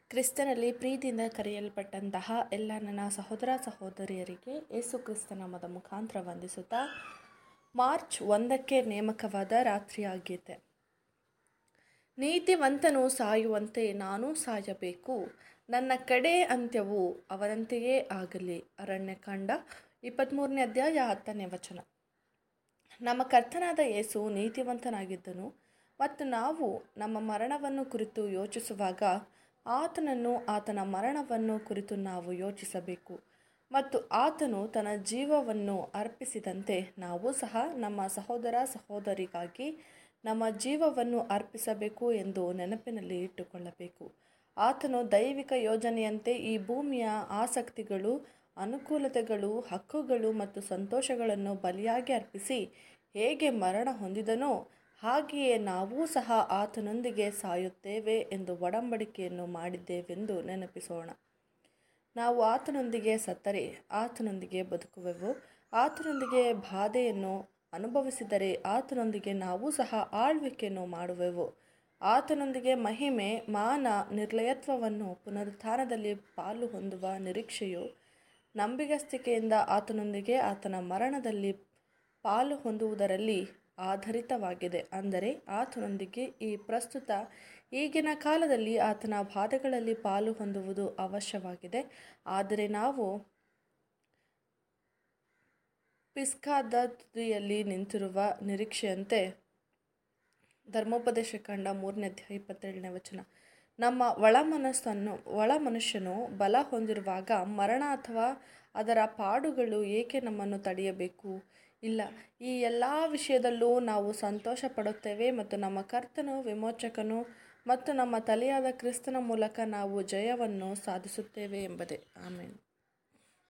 ಕ್ರಿಸ್ತನಲ್ಲಿ ಪ್ರೀತಿಯಿಂದ ಕರೆಯಲ್ಪಟ್ಟಂತಹ ಎಲ್ಲ ನನ್ನ ಸಹೋದರ ಸಹೋದರಿಯರಿಗೆ ಯೇಸು ಕ್ರಿಸ್ತ ನಾಮದ ಮುಖಾಂತರ ವಂದಿಸುತ್ತಾ ಮಾರ್ಚ್ ಒಂದಕ್ಕೆ ನೇಮಕವಾದ ರಾತ್ರಿಯಾಗೀತೆ ನೀತಿವಂತನು ಸಾಯುವಂತೆ ನಾನೂ ಸಾಯಬೇಕು ನನ್ನ ಕಡೆ ಅಂತ್ಯವು ಅವರಂತೆಯೇ ಆಗಲಿ ಅರಣ್ಯಕಾಂಡ ಇಪ್ಪತ್ತ್ಮೂರನೇ ಅಧ್ಯಾಯ ಹತ್ತನೇ ವಚನ ನಮ್ಮ ಕರ್ತನಾದ ಯೇಸು ನೀತಿವಂತನಾಗಿದ್ದನು ಮತ್ತು ನಾವು ನಮ್ಮ ಮರಣವನ್ನು ಕುರಿತು ಯೋಚಿಸುವಾಗ ಆತನನ್ನು ಆತನ ಮರಣವನ್ನು ಕುರಿತು ನಾವು ಯೋಚಿಸಬೇಕು ಮತ್ತು ಆತನು ತನ್ನ ಜೀವವನ್ನು ಅರ್ಪಿಸಿದಂತೆ ನಾವು ಸಹ ನಮ್ಮ ಸಹೋದರ ಸಹೋದರಿಗಾಗಿ ನಮ್ಮ ಜೀವವನ್ನು ಅರ್ಪಿಸಬೇಕು ಎಂದು ನೆನಪಿನಲ್ಲಿ ಇಟ್ಟುಕೊಳ್ಳಬೇಕು ಆತನು ದೈವಿಕ ಯೋಜನೆಯಂತೆ ಈ ಭೂಮಿಯ ಆಸಕ್ತಿಗಳು ಅನುಕೂಲತೆಗಳು ಹಕ್ಕುಗಳು ಮತ್ತು ಸಂತೋಷಗಳನ್ನು ಬಲಿಯಾಗಿ ಅರ್ಪಿಸಿ ಹೇಗೆ ಮರಣ ಹೊಂದಿದನೋ ಹಾಗೆಯೇ ನಾವೂ ಸಹ ಆತನೊಂದಿಗೆ ಸಾಯುತ್ತೇವೆ ಎಂದು ಒಡಂಬಡಿಕೆಯನ್ನು ಮಾಡಿದ್ದೇವೆಂದು ನೆನಪಿಸೋಣ ನಾವು ಆತನೊಂದಿಗೆ ಸತ್ತರೆ ಆತನೊಂದಿಗೆ ಬದುಕುವೆವು ಆತನೊಂದಿಗೆ ಬಾಧೆಯನ್ನು ಅನುಭವಿಸಿದರೆ ಆತನೊಂದಿಗೆ ನಾವು ಸಹ ಆಳ್ವಿಕೆಯನ್ನು ಮಾಡುವೆವು ಆತನೊಂದಿಗೆ ಮಹಿಮೆ ಮಾನ ನಿರ್ಲಯತ್ವವನ್ನು ಪುನರುತ್ಥಾನದಲ್ಲಿ ಪಾಲು ಹೊಂದುವ ನಿರೀಕ್ಷೆಯು ನಂಬಿಗಸ್ತಿಕೆಯಿಂದ ಆತನೊಂದಿಗೆ ಆತನ ಮರಣದಲ್ಲಿ ಪಾಲು ಹೊಂದುವುದರಲ್ಲಿ ಆಧಾರಿತವಾಗಿದೆ ಅಂದರೆ ಆತನೊಂದಿಗೆ ಈ ಪ್ರಸ್ತುತ ಈಗಿನ ಕಾಲದಲ್ಲಿ ಆತನ ಬಾಧೆಗಳಲ್ಲಿ ಪಾಲು ಹೊಂದುವುದು ಅವಶ್ಯವಾಗಿದೆ ಆದರೆ ನಾವು ಪಿಸ್ಕಾದ ತುದಿಯಲ್ಲಿ ನಿಂತಿರುವ ನಿರೀಕ್ಷೆಯಂತೆ ಧರ್ಮೋಪದೇಶ ಕಂಡ ಮೂರನೇ ಅಧ್ಯಾಯ ಇಪ್ಪತ್ತೇಳನೇ ವಚನ ನಮ್ಮ ಒಳ ಮನಸ್ಸನ್ನು ಒಳ ಮನುಷ್ಯನು ಬಲ ಹೊಂದಿರುವಾಗ ಮರಣ ಅಥವಾ ಅದರ ಪಾಡುಗಳು ಏಕೆ ನಮ್ಮನ್ನು ತಡೆಯಬೇಕು ಇಲ್ಲ ಈ ಎಲ್ಲ ವಿಷಯದಲ್ಲೂ ನಾವು ಸಂತೋಷ ಪಡುತ್ತೇವೆ ಮತ್ತು ನಮ್ಮ ಕರ್ತನು ವಿಮೋಚಕನು ಮತ್ತು ನಮ್ಮ ತಲೆಯಾದ ಕ್ರಿಸ್ತನ ಮೂಲಕ ನಾವು ಜಯವನ್ನು ಸಾಧಿಸುತ್ತೇವೆ ಎಂಬುದೇ ಆಮೇಲೆ